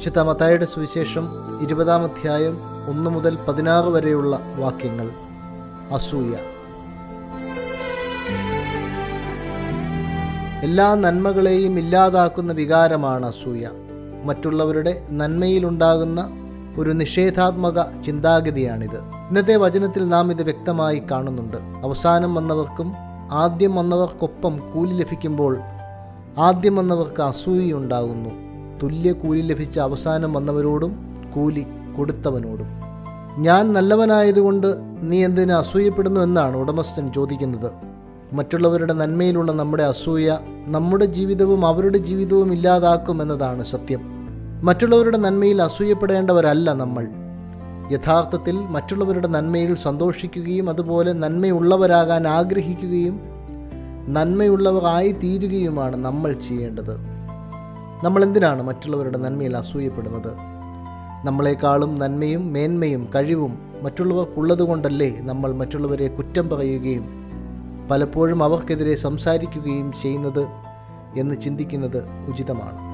വിശുദ്ധ മത്തായുടെ സുവിശേഷം ഇരുപതാം അധ്യായം ഒന്ന് മുതൽ പതിനാറ് വരെയുള്ള വാക്യങ്ങൾ അസൂയ എല്ലാ നന്മകളെയും ഇല്ലാതാക്കുന്ന വികാരമാണ് അസൂയ മറ്റുള്ളവരുടെ നന്മയിലുണ്ടാകുന്ന ഒരു നിഷേധാത്മക ചിന്താഗതിയാണിത് ഇന്നത്തെ വചനത്തിൽ നാം ഇത് വ്യക്തമായി കാണുന്നുണ്ട് അവസാനം വന്നവർക്കും ആദ്യം വന്നവർക്കൊപ്പം കൂലി ലഭിക്കുമ്പോൾ ആദ്യം വന്നവർക്ക് അസൂയയുണ്ടാകുന്നു തുല്യ കൂലി ലഭിച്ച അവസാനം വന്നവരോടും കൂലി കൊടുത്തവനോടും ഞാൻ നല്ലവനായതുകൊണ്ട് നീ എന്തിന് അസൂയപ്പെടുന്നു എന്നാണ് ഉടമസ്ഥൻ ചോദിക്കുന്നത് മറ്റുള്ളവരുടെ നന്മയിലുള്ള നമ്മുടെ അസൂയ നമ്മുടെ ജീവിതവും അവരുടെ ജീവിതവും ഇല്ലാതാക്കും എന്നതാണ് സത്യം മറ്റുള്ളവരുടെ നന്മയിൽ അസൂയപ്പെടേണ്ടവരല്ല നമ്മൾ യഥാർത്ഥത്തിൽ മറ്റുള്ളവരുടെ നന്മയിൽ സന്തോഷിക്കുകയും അതുപോലെ നന്മയുള്ളവരാകാൻ ആഗ്രഹിക്കുകയും നന്മയുള്ളവരായി തീരുകയുമാണ് നമ്മൾ ചെയ്യേണ്ടത് നമ്മൾ എന്തിനാണ് മറ്റുള്ളവരുടെ നന്മയിൽ അസൂയപ്പെടുന്നത് നമ്മളെക്കാളും നന്മയും മേന്മയും കഴിവും മറ്റുള്ളവർക്കുള്ളതുകൊണ്ടല്ലേ നമ്മൾ മറ്റുള്ളവരെ കുറ്റം പറയുകയും പലപ്പോഴും അവർക്കെതിരെ സംസാരിക്കുകയും ചെയ്യുന്നത് എന്ന് ചിന്തിക്കുന്നത് ഉചിതമാണ്